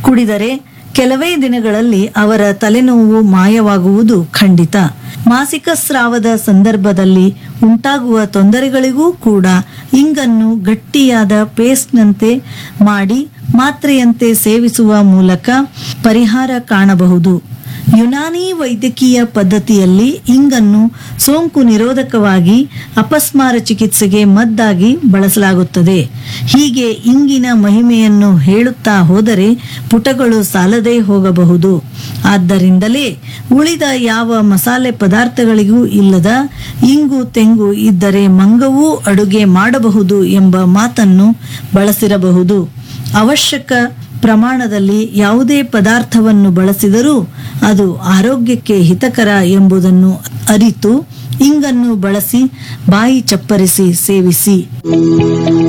ಕುಡಿದರೆ ಕೆಲವೇ ದಿನಗಳಲ್ಲಿ ಅವರ ತಲೆನೋವು ಮಾಯವಾಗುವುದು ಖಂಡಿತ ಮಾಸಿಕ ಸ್ರಾವದ ಸಂದರ್ಭದಲ್ಲಿ ಉಂಟಾಗುವ ತೊಂದರೆಗಳಿಗೂ ಕೂಡ ಇಂಗನ್ನು ಗಟ್ಟಿಯಾದ ಪೇಸ್ಟ್ನಂತೆ ಮಾಡಿ ಮಾತ್ರೆಯಂತೆ ಸೇವಿಸುವ ಮೂಲಕ ಪರಿಹಾರ ಕಾಣಬಹುದು ಯುನಾನಿ ವೈದ್ಯಕೀಯ ಪದ್ಧತಿಯಲ್ಲಿ ಇಂಗನ್ನು ಸೋಂಕು ನಿರೋಧಕವಾಗಿ ಅಪಸ್ಮಾರ ಚಿಕಿತ್ಸೆಗೆ ಮದ್ದಾಗಿ ಬಳಸಲಾಗುತ್ತದೆ ಹೀಗೆ ಇಂಗಿನ ಮಹಿಮೆಯನ್ನು ಹೇಳುತ್ತಾ ಹೋದರೆ ಪುಟಗಳು ಸಾಲದೇ ಹೋಗಬಹುದು ಆದ್ದರಿಂದಲೇ ಉಳಿದ ಯಾವ ಮಸಾಲೆ ಪದಾರ್ಥಗಳಿಗೂ ಇಲ್ಲದ ಇಂಗು ತೆಂಗು ಇದ್ದರೆ ಮಂಗವೂ ಅಡುಗೆ ಮಾಡಬಹುದು ಎಂಬ ಮಾತನ್ನು ಬಳಸಿರಬಹುದು ಅವಶ್ಯಕ ಪ್ರಮಾಣದಲ್ಲಿ ಯಾವುದೇ ಪದಾರ್ಥವನ್ನು ಬಳಸಿದರೂ ಅದು ಆರೋಗ್ಯಕ್ಕೆ ಹಿತಕರ ಎಂಬುದನ್ನು ಅರಿತು ಇಂಗನ್ನು ಬಳಸಿ ಬಾಯಿ ಚಪ್ಪರಿಸಿ ಸೇವಿಸಿ